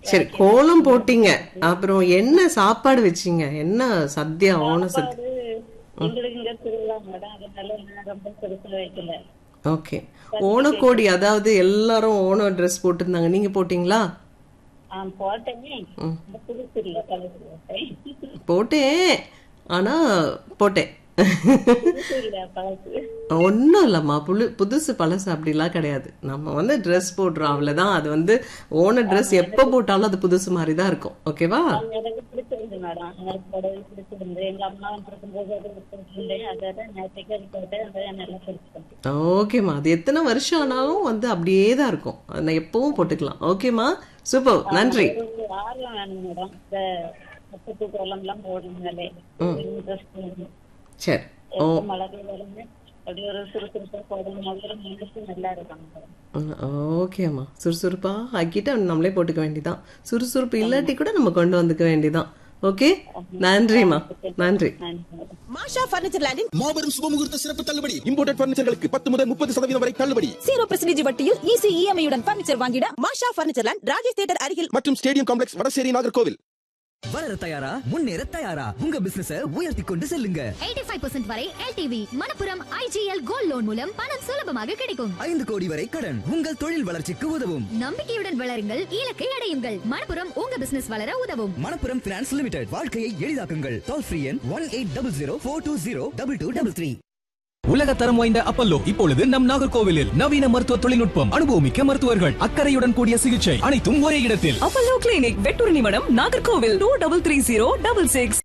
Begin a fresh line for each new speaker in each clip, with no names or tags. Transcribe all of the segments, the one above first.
சரி கோலம் போட்டீங்க அப்புறம் என்ன சாப்பாடு வச்சீங்க என்ன சத்யா ஓண சத்யா
அது எங்களுக்கு இங்க திருவிழா மேடம் அதனால நான் ரொம்ப பெருசா வைக்கல
ஓகே ஓணக்கோடி அதாவது எல்லாரும் ஓணம் ட்ரெஸ் போட்டிருந்தாங்க நீங்க போட்டீங்களா
ஆ போட்டேனே இந்த புதுசு இல்ல பழசு போட்டேன்
போட்டேன் ஆனா போட்டேன்
புதுசு இல்ல பழசு
ஒன்றும் இல்லைம்மா புது புதுசு பழசு அப்படிலாம் கிடையாது நம்ம வந்து ட்ரெஸ் போடுறோம் அவ்வளோதான் அது வந்து ஓன ட்ரெஸ் எப்போ போட்டாலும் அது புதுசு மாதிரி தான் இருக்கும் ஓகேவா
அது எனக்கு பிடிச்சிருந்து மேடம் எனக்கு புடவை பிடிச்சிருந்து எங்க அம்மா இருக்கும்போது அது பிடிச்சிருந்தேன் அதோட நேற்றுக்கு அது போட்டேன் அதை நல்லா பிடிச்சிருந்தேன்
ஓகேம்மா அது எத்தனை வருஷம் ஆனாலும் வந்து அப்படியே தான் இருக்கும் அதை நான் எப்பவும் போட்டுக்கலாம் ஓகேம்மா சூப்பர் நன்றி
ஒரு ஆர்வம் வேணும் மேடம் இந்த முப்பத்து கோலம் எல்லாம் போடுறதுனாலே இன்ட்ரெஸ்ட் வேணும்
சரி ஓ
எப்ப மழை பெய்தாலுமே அப்படி ஒரு சுறுசுறுப்பா போடும் மாதிரி மனசு நல்லா இருக்கும் மேடம்
ம், ஓகேம்மா சுறுசுறுப்பா ஆக்கிட்டு நம்மளே போட்டுக்க வேண்டியதான் சுறுசுறுப்பு இல்லாட்டி கூட நம்ம கொண்டு வந்துக்க வேண்டியதான் ஓகே நன்றிம்மா நன்றி
நன்றி மேடம்
மாஷா பர்னிச்சர் லேண்டின்
மாபெரும் சுபமுகூர்த்த சிறப்பு தள்ளுபடி இம்போர்டட் பர்னிச்சர்களுக்கு பத்து முதல் முப்பது சதவீதம் வரை தள்ளுபடி
ஜீரோ பர்சன்டேஜ் வட்டியில் ஈஸி இஎம்ஐ உடன் பர்னிச்சர் வாங்கிட Masha furniture land Rajesh theatre அருகில்
மற்றும் ஸ்டேடியம் காம்ப்ளெக்ஸ் வடசேரி நாகர்கோவில்
வளர தயாரா முன்னேற தயாரா உங்க பிசினஸ உயர்த்தி கொண்டு செல்லுங்க
85% வரை LTV Manappuram IGL gold loan மூலம் பணம் சுலபமாக கிடைக்கும்
ஐந்து கோடி வரை கடன் உங்கள் தொழில் வளர்ச்சிக்கு உதவும்
நம்பிக்கையுடன் வளருங்கள் இலக்கை அடையுங்கள் மணப்புரம் உங்க பிசினஸ் வளர உதவும்
மணப்புரம் பினான்ஸ் லிமிடெட் வாழ்க்கையை எளிதாக்குங்கள் டோல் ஃப்ரீ எண் one eight double zero four two zero double two double three
உலக தரம் வாய்ந்த அப்பல்லோ இப்பொழுது நம் நாகர்கோவிலில் நவீன மருத்துவ தொழில்நுட்பம் அனுபவமிக்க மருத்துவர்கள் அக்கறையுடன் கூடிய சிகிச்சை அனைத்தும் ஒரே இடத்தில்
அப்பல்லோ கிளினிக் வெட்டூர் நிமிடம் Nagercoil two double three zero double six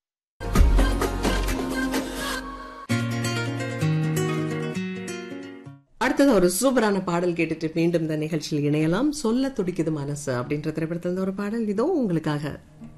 அடுத்தது ஒரு சூப்பரான பாடல் கேட்டுட்டு மீண்டும் இந்த நிகழ்ச்சியில் இணையலாம் சொல்ல துடிக்குது மனசு அப்படின்ற திரைப்படத்துல இருந்து ஒரு பாடல் இதோ உங்களுக்காக